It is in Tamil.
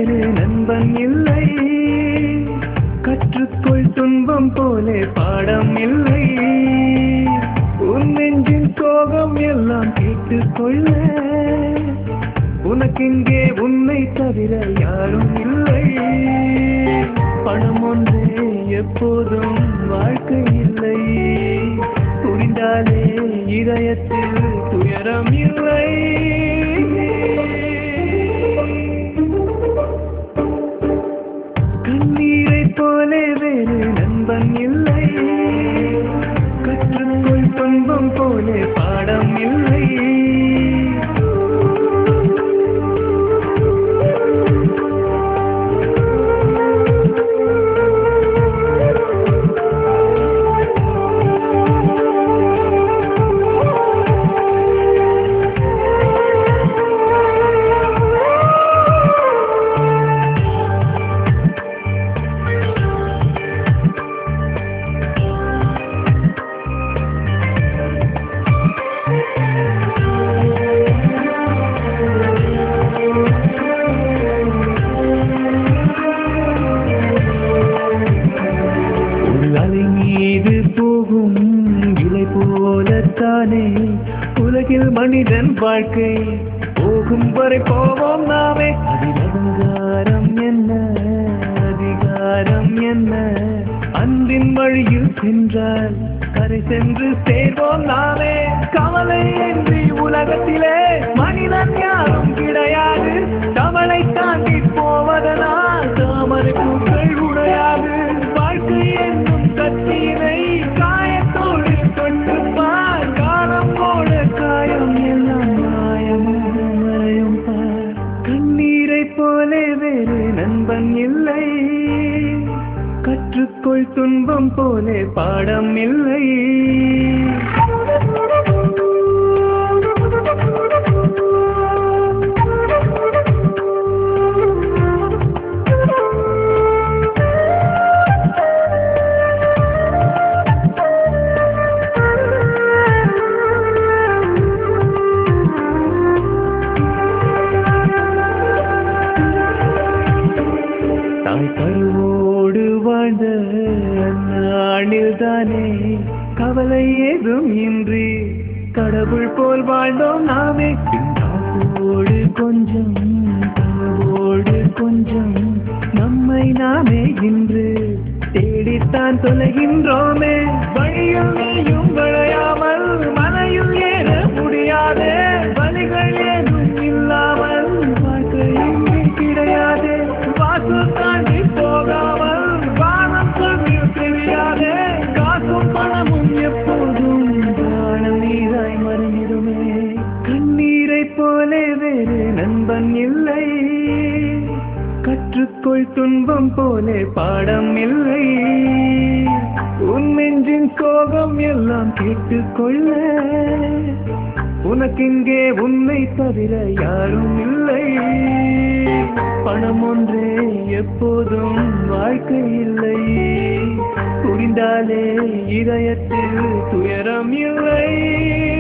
வேறு நண்பன் இல்லை கற்றுக்கொள் துன்பம் போலே பாடம் இல்லை உன் நெஞ்சின் சோகம் எல்லாம் கேட்டுக்கொள்ள உனக்கெங்கே உன்னை தவிர யாரும் இல்லை பணம் ஒன்றே எப்போதும் வாழ்க்கை இல்லை புரிந்தாலே இதயத்தில் துயரம் இல்லை கண்ணீரை போலே வேறு நண்பன் இல்லை கற்றுக்கொள் துன்பம் போலே பாடம் இல்லை ஒரு அலை மீது போகும் இலை போலத்தானே உலகில் மனிதன் வாழ்க்கை போகும் வரை போவோம் நாமே அதில் அலங்காரம் என்ன அதிகாரம் என்ன அன்பின் வழியில் சென்றால் கரை சென்று சேர்வோம் நாமே கவலை என்று உலகத்திலே மனிதன் யாரும் கிடையாது கவலை தாண்டி போவதனால் தாமரை பூக்கள் உடையாது வாழ்க்கை என்னும் கத்தியினை காயத்தோடு கொண்டு பார் காலம் போல காயம் எல்லாம் மாயமும் மறையும் பார் கண்ணீரை போலே வேறு நண்பன் இல்லை கற்றுக்கொள் துன்பம் போலே பாடம் இல்லை தாய் கருவோடு வாழ்ந்த நாளில் தானே கவலை ஏதும் இன்றி கடவுள் போல் வாழ்ந்தோம் நாமே பின்னாசோடு கொஞ்சம் கனவோடு கொஞ்சம் நம்மை நாமே இன்று தேடித்தான் தொலைகின்றோமே வழியில் நீயும் விளையாமல் மலையில் ஏற முடியாதே வழிகள் ஏதும் இல்லாமல் வாழ்க்கை இங்கே கிடையாது வாசல் தாண்டி போகாமல் வானம் சொல்லில் தெரியாதே காசும் பணமும் எப்போதும் காணல் நீராய் மறைந்திடுமே கண்ணீரை போலே வேறு நண்பன் இல்லை கற்றுக்கொள் துன்பம் போலே பாடம் இல்லை உன் நெஞ்சின் சோகம் எல்லாம் கேட்டுக்கொள்ள உனக்கெங்கே உன்னை தவிர யாரும் இல்லை பணம் ஒன்றே எப்போதும் வாழ்க்கை இல்லை புரிந்தாலே இதயத்தில் துயரம் இல்லை